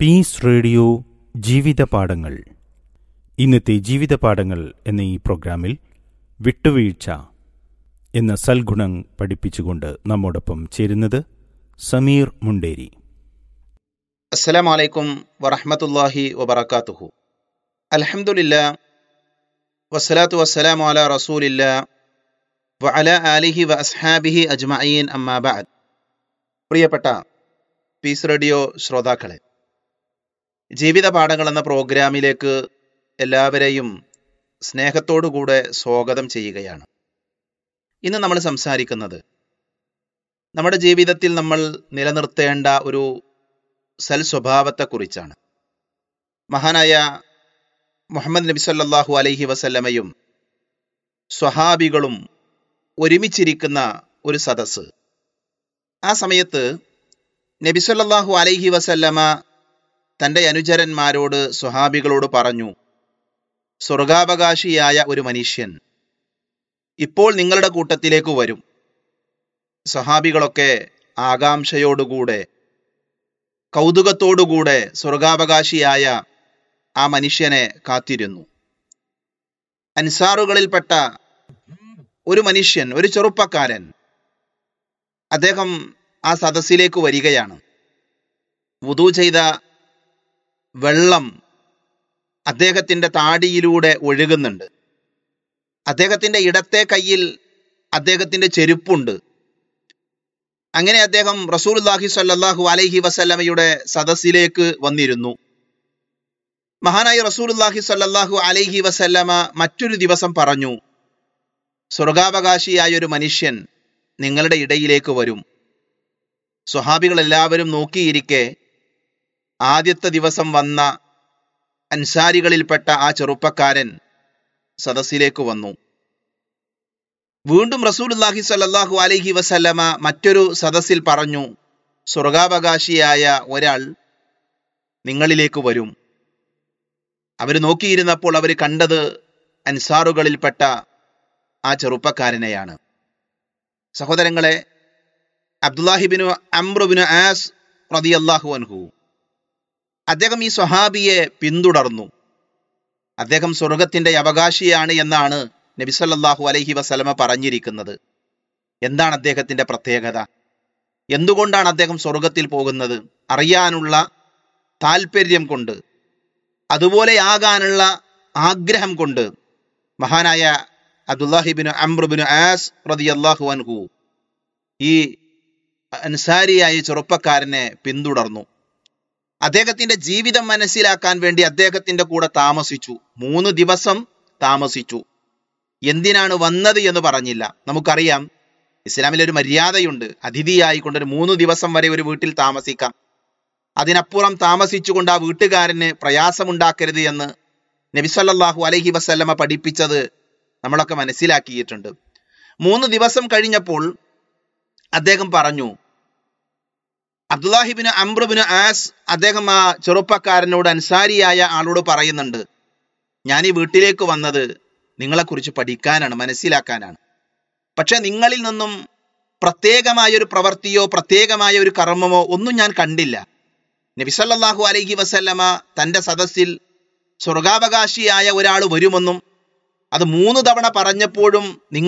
piece radio ജീവിതപാഠങ്ങൾ ഇന്നത്തെ ജീവിതപാഠങ്ങൾ എന്ന ഈ പ്രോഗ്രാമിൽ വിട്ടുവീഴ്ച എന്ന സൽഗുണം പഠിപ്പിച്ചുകൊണ്ട് നമ്മോടൊപ്പം ചേരുന്നത് സമീർ മുണ്ടേരി അസ്സലാമു അലൈക്കും വറഹ്മത്തുള്ളാഹി വബറകാതുഹു അൽഹംദുലില്ലാ വസ്സലാത്തു വസ്സലാമു അലാ റസൂലില്ലാ വഅല ആലിഹി വ അസ്ഹാബിഹി അജ്മഈൻ അമ്മാ ബഅദ് പ്രിയപ്പെട്ട പീസ് റേഡിയോ ശ്രോതാക്കളെ ജീവിത പാഠങ്ങൾ എന്ന പ്രോഗ്രാമിലേക്ക് എല്ലാവരെയും സ്നേഹത്തോടുകൂടെ സ്വാഗതം ചെയ്യുകയാണ് ഇന്ന് നമ്മൾ സംസാരിക്കുന്നത് നമ്മുടെ ജീവിതത്തിൽ നമ്മൾ നിലനിർത്തേണ്ട ഒരു സൽ സ്വഭാവത്തെക്കുറിച്ചാണ് മഹാനായ മുഹമ്മദ് നബി സല്ലല്ലാഹു അലൈഹി വസല്ലമയും സ്വഹാബികളും ഒരുമിച്ചിരിക്കുന്ന ഒരു സദസ്സ് ആ സമയത്ത് നബി സല്ലല്ലാഹു അലൈഹി വസല്ലമ തൻ്റെ അനുചരന്മാരോട് സ്വഹാബികളോട് പറഞ്ഞു സ്വർഗാവകാശിയായ ഒരു മനുഷ്യൻ ഇപ്പോൾ നിങ്ങളുടെ കൂട്ടത്തിലേക്ക് വരും സ്വഹാബികളൊക്കെ ആകാംക്ഷയോടുകൂടെ കൗതുകത്തോടുകൂടെ സ്വർഗാവകാശിയായ ആ മനുഷ്യനെ കാത്തിരുന്നു അൻസാറുകളിൽപ്പെട്ട ഒരു മനുഷ്യൻ ഒരു ചെറുപ്പക്കാരൻ അദ്ദേഹം ആ സദസ്സിലേക്ക് വരികയാണ് വുതു ചെയ്ത വെള്ളം അദ്ദേഹത്തിന്റെ താടിയിലൂടെ ഒഴുകുന്നുണ്ട് അദ്ദേഹത്തിന്റെ ഇടത്തെ കയ്യിൽ അദ്ദേഹത്തിന്റെ ചെരുപ്പുണ്ട് അങ്ങനെ അദ്ദേഹം റസൂലുല്ലാഹി സ്വല്ലല്ലാഹു അലൈഹി വസല്ലമയുടെ സദസ്സിലേക്ക് വന്നിരുന്നു മഹാനായ റസൂലുല്ലാഹി സ്വല്ലല്ലാഹു അലൈഹി വസല്ലമ മറ്റൊരു ദിവസം പറഞ്ഞു സ്വർഗാവകാശിയായ ഒരു മനുഷ്യൻ നിങ്ങളുടെ ഇടയിലേക്ക് വരും സ്വഹാബികൾ എല്ലാവരും നോക്കിയിരിക്കെ ആദ്യത്തെ ദിവസം വന്ന അൻസാരികളിൽപ്പെട്ട ആ ചെറുപ്പക്കാരൻ സദസ്സിലേക്ക് വന്നു വീണ്ടും റസൂലുല്ലാഹി സ്വല്ലല്ലാഹു അലൈഹി വസല്ലമ മറ്റൊരു സദസ്സിൽ പറഞ്ഞു സ്വർഗാവകാശിയായ ഒരാൾ നിങ്ങളിലേക്ക് വരും അവർ നോക്കിയിരുന്നപ്പോൾ അവർ കണ്ടത് അൻസാറുകളിൽപ്പെട്ട ആ ചെറുപ്പക്കാരനെയാണ് സഹോദരങ്ങളെ അബ്ദുല്ലാഹിബിനു അമ്രുബിനു ആസ് റതിയല്ലാഹു അൻഹു അദ്ദേഹം ഈ സ്വഹാബിയെ പിന്തുടർന്നു അദ്ദേഹം സ്വർഗത്തിന്റെ അവകാശിയാണ് എന്നാണ് നബിസല്ലാഹു അലൈഹി വസലമ പറഞ്ഞിരിക്കുന്നത് എന്താണ് അദ്ദേഹത്തിന്റെ പ്രത്യേകത എന്തുകൊണ്ടാണ് അദ്ദേഹം സ്വർഗത്തിൽ പോകുന്നത് അറിയാനുള്ള താല്പര്യം കൊണ്ട് അതുപോലെ ആകാനുള്ള ആഗ്രഹം കൊണ്ട് മഹാനായ അബ്ദുല്ലാഹിബിന് അമ്രുബിന് ആസ് റതിയല്ലാഹു അൻഹു ഈ അൻസാരിയായ ചെറുപ്പക്കാരനെ പിന്തുടർന്നു അദ്ദേഹത്തിന്റെ ജീവിതം മനസ്സിലാക്കാൻ വേണ്ടി അദ്ദേഹത്തിന്റെ കൂടെ താമസിച്ചു മൂന്ന് ദിവസം താമസിച്ചു എന്തിനാണ് വന്നത് എന്ന് പറഞ്ഞില്ല നമുക്കറിയാം ഇസ്ലാമിൽ ഒരു മര്യാദയുണ്ട് അതിഥിയായിക്കൊണ്ട് ഒരു മൂന്ന് ദിവസം വരെ ഒരു വീട്ടിൽ താമസിക്കാം അതിനപ്പുറം താമസിച്ചുകൊണ്ട് ആ വീട്ടുകാരന് പ്രയാസമുണ്ടാക്കരുത് എന്ന് നബിസല്ലാഹു അലഹി വസ്ല്ലമ പഠിപ്പിച്ചത് നമ്മളൊക്കെ മനസ്സിലാക്കിയിട്ടുണ്ട് മൂന്ന് ദിവസം കഴിഞ്ഞപ്പോൾ അദ്ദേഹം പറഞ്ഞു അബ്ദുല്ലാഹിബിന് അംബ്രുബിന് ആസ് അദ്ദേഹം ആ ചെറുപ്പക്കാരനോട് അൻസാരിയായ ആളോട് പറയുന്നുണ്ട് ഞാൻ ഈ വീട്ടിലേക്ക് വന്നത് നിങ്ങളെക്കുറിച്ച് പഠിക്കാനാണ് മനസ്സിലാക്കാനാണ് പക്ഷെ നിങ്ങളിൽ നിന്നും പ്രത്യേകമായ ഒരു പ്രവൃത്തിയോ പ്രത്യേകമായ ഒരു കർമ്മമോ ഒന്നും ഞാൻ കണ്ടില്ല നബിസല്ലാഹു അലൈഹി വസല്ലമ തന്റെ സദസ്സിൽ സ്വർഗാവകാശിയായ ഒരാൾ വരുമെന്നും അത് മൂന്ന് തവണ പറഞ്ഞപ്പോഴും നിങ്ങൾ